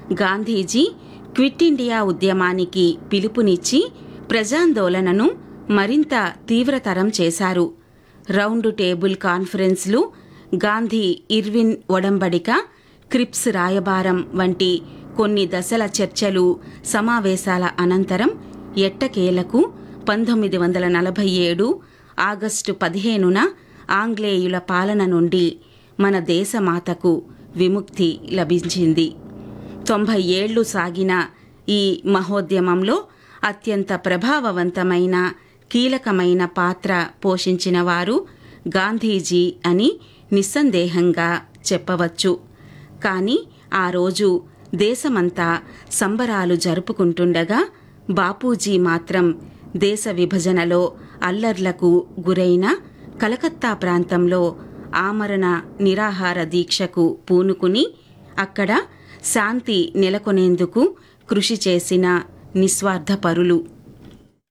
Gandhiji quit India ఉద్యమానికి పిలుపునిచ్చి ప్రజాందోళనను మరింత తీవ్రతరం చేశారు రౌండ్ టేబుల్ కాన్ఫరెన్స్లు గాంధీ ఇర్విన్ ఒడంబడిక క్రిప్స్ రాయబారం వంటి కొన్ని దశల చర్చలు సమావేశాల అనంతరం ఎట్టకేలకు పంతొమ్మిది వందల నలభై ఏడు ఆగస్టు పదిహేనున ఆంగ్లేయుల పాలన నుండి మన దేశమాతకు విముక్తి లభించింది తొంభై ఏళ్లు సాగిన ఈ మహోద్యమంలో అత్యంత ప్రభావవంతమైన కీలకమైన పాత్ర పోషించిన వారు గాంధీజీ అని నిస్సందేహంగా చెప్పవచ్చు కానీ ఆ రోజు దేశమంతా సంబరాలు జరుపుకుంటుండగా బాపూజీ మాత్రం దేశ విభజనలో అల్లర్లకు గురైన కలకత్తా ప్రాంతంలో ఆమరణ నిరాహార దీక్షకు పూనుకుని అక్కడ శాంతి నెలకొనేందుకు కృషి చేసిన నిస్వార్థపరులు